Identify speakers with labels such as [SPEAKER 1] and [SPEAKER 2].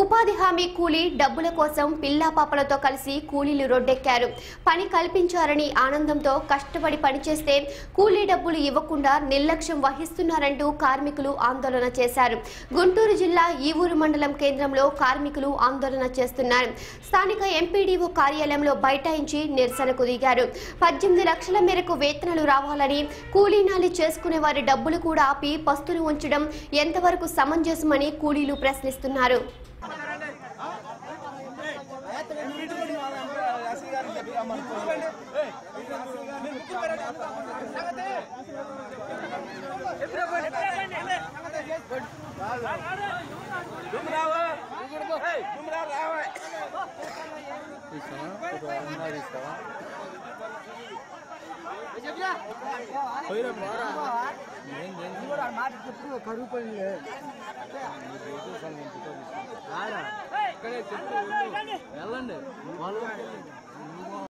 [SPEAKER 1] ఉపాధి హామీ కూలీ డబ్బుల కోసం పిల్లా పాపలతో కలిసి కూలీలు రోడ్డెక్కారు పని కల్పించారని ఆనందంతో కష్టపడి పనిచేస్తే కూలీ డబ్బులు ఇవ్వకుండా నిర్లక్ష్యం వహిస్తున్నారంటూ కార్మికులు ఆందోళన చేశారు గుంటూరు జిల్లా ఈవూరు మండలం కేంద్రంలో కార్మికులు ఆందోళన చేస్తున్నారు స్థానిక ఎంపీడీఓ కార్యాలయంలో బైఠాయించి నిరసనకు దిగారు పద్దెనిమిది లక్షల మేరకు వేతనాలు రావాలని కూలీనాలి చేసుకునే వారి డబ్బులు కూడా ఆపి పస్తులు ఉంచడం ఎంతవరకు సమంజసమని కూలీలు ప్రశ్నిస్తున్నారు
[SPEAKER 2] కరువు పని వెళ్ళండి వాళ్ళు